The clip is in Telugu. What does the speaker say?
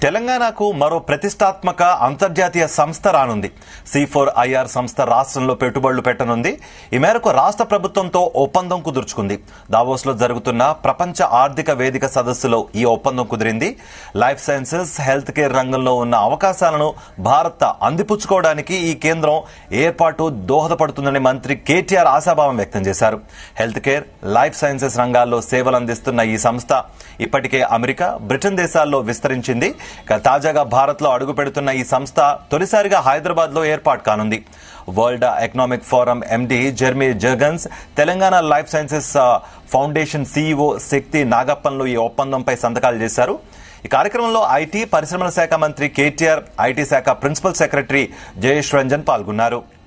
తెలంగాణకు మరో ప్రతిష్టాత్మక అంతర్జాతీయ సంస్థ రానుంది సి ఫోర్ ఐఆర్ సంస్థ రాష్ట్రంలో పెట్టుబడులు పెట్టనుంది ఈ మేరకు రాష్ట్ర ప్రభుత్వంతో ఒప్పందం కుదుర్చుకుంది దావోస్ లో జరుగుతున్న ప్రపంచ ఆర్థిక వేదిక సదస్సులో ఈ ఒప్పందం కుదిరింది లైఫ్ సైన్సెస్ హెల్త్ కేర్ రంగంలో ఉన్న అవకాశాలను భారత్ అందిపుచ్చుకోవడానికి ఈ కేంద్రం ఏర్పాటు దోహదపడుతుందని మంత్రి కేటీఆర్ ఆశాభావం వ్యక్తం చేశారు హెల్త్ కేర్ లైఫ్ సైన్సెస్ రంగాల్లో సేవలు అందిస్తున్న ఈ సంస్థ ఇప్పటికే అమెరికా బ్రిటన్ దేశాల్లో విస్తరించింది ఇక తాజాగా భారత్ లో అడుగు పెడుతున్న ఈ సంస్థ తొలిసారిగా హైదరాబాద్ లో ఏర్పాటు కానుంది World Economic Forum MD Jeremy Jurgens Telangana Life Sciences uh, Foundation CEO Shakti నాగప్పన్లు ఈ ఒప్పందంపై సంతకాలు చేశారు ఈ కార్యక్రమంలో ఐటీ పరిశ్రమల శాఖ మంత్రి కేటీఆర్ ఐటీ శాఖ ప్రిన్సిపల్ సెక్రటరీ జయేష్ రంజన్ పాల్గొన్నారు